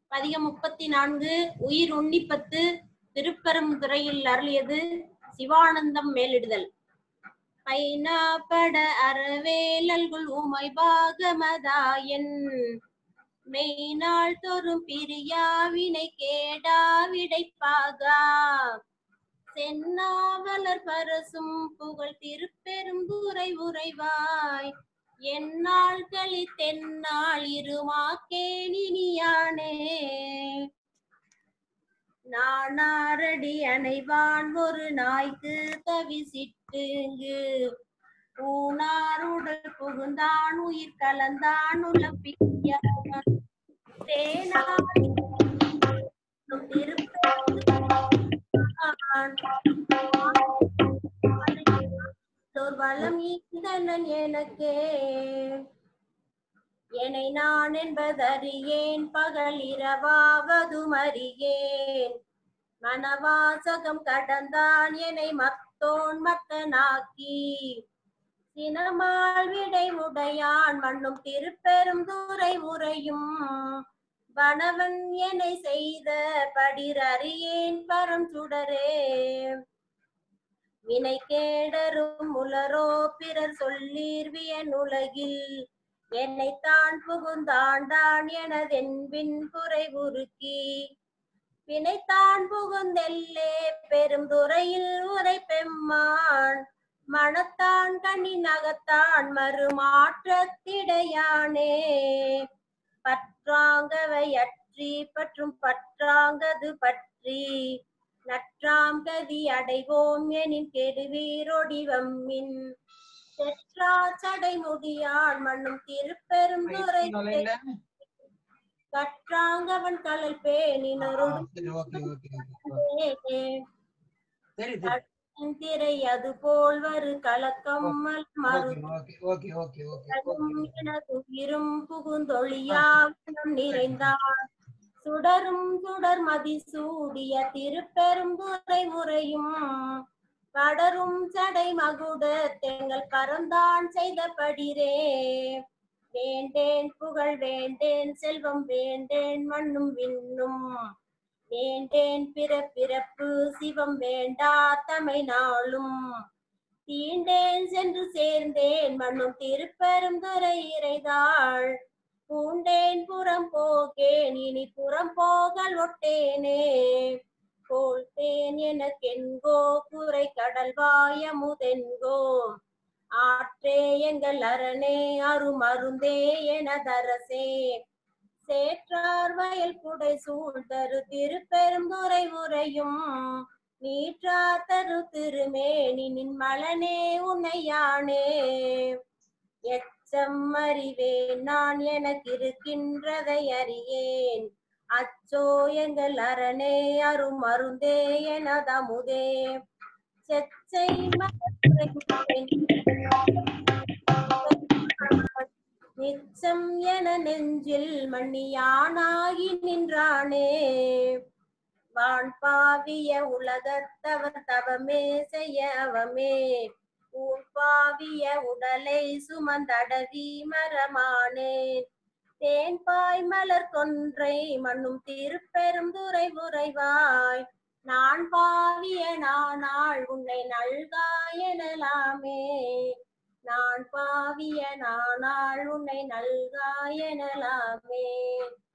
பதிகம் முப்பத்தி நான்கு உயிர் உன்னிப்பத்து திருப்பெருந்துறையில் அருளியது சிவானந்தம் மேலிடுதல் பைனாபட அறவேலல்குள் உமை பாகமதாயன் மெய்நாள் தோறும் பிரியாவினை கேடா விடைப்பாகா சென்னாவலர் பரசும் புகழ் திருப்பெரும்புரை உறைவாய் எந்நாள் களி தென்னாள் இருமாக்கேனியானே நானாரடி அணைவான் ஒரு நாய்க்கு தவிசிட்டுங்கு ஊனாருடல் புகுந்தான் உயிர் கலந்தான் உலப்பியான் தேனாடி திருப்பேர் வளம் ஈந்தனன் எனக்கே என்னை நான் என்பதறியேன் பகல் இரவாவதும் அறியேன் மனவாசகம் கடந்தான் என்னை மத்தோன் மத்தனாக்கி சினமால் விடை உடையான் மண்ணும் திருப்பெரும் தூரை உரையும் வனவன் என்னை செய்த படிரறியேன் பரம் சுடரே வினை கேடரும் உலரோ பிறர் சொல்லீர்வியன் உலகில் என்னைத்தான் புகுந்தாண்டான் எனதென்பின் குறை உருக்கி பிணைத்தான் புகுந்தெல்லே பெருந்துறையில் உரை பெம்மான் மனத்தான் கண்ணி நகத்தான் மறுமாற்றத்திடையானே பற்றாங்கவை அற்றி பற்றும் பற்றாங்கது பற்றி நற்றாம் கதி அடைவோம் எனின் கெடுவீரொடிவம்மின் செற்றா சடை முடியான் மண்ணும் திருப்பெரும் துறை கற்றாங்கவன் கலல் பேணினருடும் சரி ஓகே ஓகே ஓகே சரி சரி திரை அது போல் வரு கலக்கம்மல் மறு okay okay okay okay okay எனது உயிரும் புகுந்தொழியாவனம் நிறைந்தான் சுடரும் சுடர் மதி சூடிய திருப்பெரும்புரை உரையும் படரும் சடை மகுட தெங்கள் பரந்தான் செய்தபடிரே வேண்டேன் புகழ் வேண்டேன் செல்வம் வேண்டேன் மண்ணும் விண்ணும் வேண்டேன் பிற பிறப்பு சிவம் வேண்டா தமை நாளும் தீண்டேன் சென்று சேர்ந்தேன் மண்ணும் திருப்பெரும் துறை இறைதாள் பூண்டேன் புறம் போகேன் இனி புறம் போகல் ஒட்டேனே போல்தேன் எனக்கென்கோ குறை கடல் வாயமுதென்கோ ஆற்றே எங்கள் அரணே அருமருந்தே எனதரசே சேற்றார் வயல் குடை சூழ்தரு திருப்பெருந்துறை உரையும் நீற்றா தரு திருமேனி நின் மலனே உன்னையானே எச்சம் அறிவேன் நான் எனக்கு இருக்கின்றதை அறியேன் அச்சோ எங்கள் அரணே அரும் மருந்தே எனதமுதே செச்சை நிச்சம் என நெஞ்சில் மணியானாகி நின்றானே வான் பாவிய உலகத்தவர் தவமே செய்ய அவமே ஊன் பாவிய உடலை சுமந்தடவி மரமானேன் தேன் பாய் மலர் கொன்றை மண்ணும் திருப்பெரும் துறை உறைவாய் நான் பாவிய நானாள் உன்னை நல்காயனலாமே நான் பாவிய நானாள் உன்னை நல்காயனலாமே